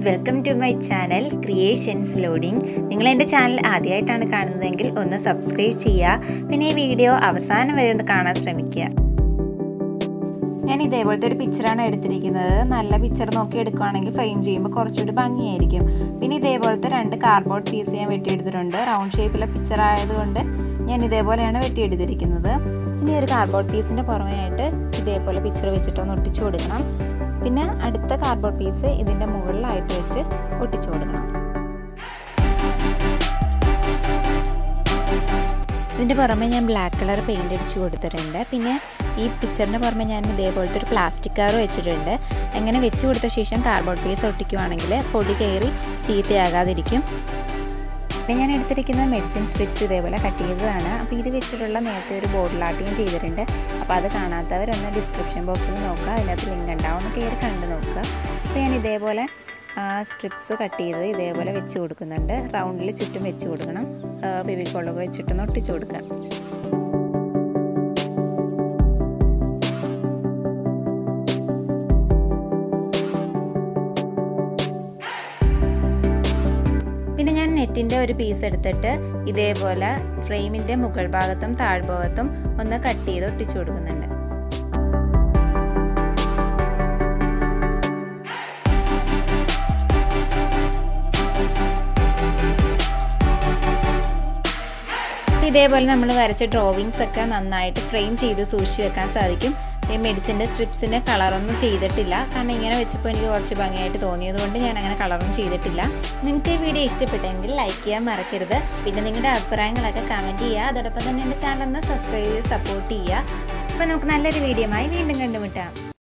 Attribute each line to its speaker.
Speaker 1: welcome to my channel creations loading നിങ്ങൾ എൻ്റെ channel ആദ്യമായിട്ടാണ് കാണുന്നതെങ്കിൽ ഒന്ന് സബ്സ്ക്രൈബ് ചെയ്യുക പിന്നെ ഈ വീഡിയോ അവസാനം വരെ ഒന്ന് കാണാൻ ശ്രമിക്കുക ഞാൻ ഇതേപോലത്തെ ഒരു പിക്ചറാണ് എടുത്തിരിക്കുന്നത് നല്ല പിക്ചർ നോക്കി എടുക്കുകയാണെങ്കിൽ ഫ്രെയിം ചെയ്യുമ്പോൾ കുറച്ചുകൂടി ഭംഗിയായിരിക്കും പിന്നെ ഇതേപോലത്തെ രണ്ട് കാർഡ്ബോർഡ് പീസ് ഞാൻ വെട്ടിയെടുത്തിട്ടുണ്ട് റൗണ്ട് ഷേപ്പിലെ പിക്ചർ ആയതുകൊണ്ട് ഞാൻ ഇതേപോലെയാണ് വെട്ടിയെടുത്തിരിക്കുന്നത് ഇനി ഒരു കാർഡ്ബോർഡ് പീസിൻ്റെ പുറമെയായിട്ട് ഇതേപോലെ പിക്ചർ വെച്ചിട്ടൊന്ന് ഒട്ടിച്ചു കൊടുക്കണം പിന്നെ അടുത്ത കാർഡ്ബോർഡ് പീസ് ഇതിൻ്റെ മുകളിലായിട്ട് വെച്ച് ഒട്ടിച്ചു കൊടുക്കണം ഇതിൻ്റെ പുറമെ ഞാൻ ബ്ലാക്ക് കളർ പെയിൻ്റ് അടിച്ച് കൊടുത്തിട്ടുണ്ട് പിന്നെ ഈ പിക്ചറിൻ്റെ പുറമെ ഞാൻ ഇതേപോലത്തെ ഒരു പ്ലാസ്റ്റിക് കവർ വെച്ചിട്ടുണ്ട് അങ്ങനെ വെച്ച് കൊടുത്ത ശേഷം കാർഡ്ബോർഡ് പീസ് ഒട്ടിക്കുവാണെങ്കിൽ പൊടി കയറി ചീത്തയാകാതിരിക്കും പിന്നെ ഞാൻ എടുത്തിരിക്കുന്ന മെഡിസിൻ സ്ട്രിപ്സ് ഇതേപോലെ കട്ട് ചെയ്തതാണ് അപ്പോൾ ഇത് വെച്ചിട്ടുള്ള നേരത്തെ ഒരു ബോട്ടിൽ ആർട്ട് ഞാൻ ചെയ്തിട്ടുണ്ട് അപ്പോൾ അത് കാണാത്തവരൊന്ന് ഡിസ്ക്രിപ്ഷൻ ബോക്സിൽ നോക്കുക അതിനകത്ത് ലിങ്ക് ഉണ്ടാവും ഒന്ന് കയറി കണ്ട് നോക്കുക അപ്പോൾ ഞാൻ ഇതേപോലെ സ്ട്രിപ്സ് കട്ട് ചെയ്ത് ഇതേപോലെ വെച്ച് കൊടുക്കുന്നുണ്ട് റൗണ്ടിൽ ചുറ്റും വെച്ച് കൊടുക്കണം ഫെവിക്കോളൊക്കെ വെച്ചിട്ടൊന്ന് ഒട്ടിച്ചു കൊടുക്കുക പിന്നെ ഞാൻ നെറ്റിൻ്റെ ഒരു പീസ് എടുത്തിട്ട് ഇതേപോലെ ഫ്രെയിമിൻ്റെ മുകൾ ഭാഗത്തും താഴ്ഭാഗത്തും ഒന്ന് കട്ട് ചെയ്ത് ഒട്ടിച്ചു കൊടുക്കുന്നുണ്ട് ഇതേപോലെ നമ്മൾ വരച്ച ഡ്രോവിങ്സ് ഒക്കെ നന്നായിട്ട് ഫ്രെയിം ചെയ്ത് സൂക്ഷിച്ച് വെക്കാൻ സാധിക്കും ഈ മെഡിസിൻ്റെ സ്ട്രിപ്സിന് കളറൊന്നും ചെയ്തിട്ടില്ല കാരണം ഇങ്ങനെ വെച്ചപ്പോൾ എനിക്ക് കുറച്ച് ഭംഗിയായിട്ട് തോന്നിയത് കൊണ്ട് ഞാൻ അങ്ങനെ കളറൊന്നും ചെയ്തിട്ടില്ല നിങ്ങൾക്ക് ഈ വീഡിയോ ഇഷ്ടപ്പെട്ടെങ്കിൽ ലൈക്ക് ചെയ്യാൻ മറക്കരുത് പിന്നെ നിങ്ങളുടെ അഭിപ്രായങ്ങളൊക്കെ കമൻറ്റ് ചെയ്യുക അതോടൊപ്പം തന്നെ എൻ്റെ ചാനൽ ഒന്ന് സബ്സ്ക്രൈബ് ചെയ്ത് സപ്പോർട്ട് ചെയ്യുക അപ്പോൾ നമുക്ക് നല്ലൊരു വീഡിയോയുമായി വീണ്ടും കണ്ടുമുട്ടാം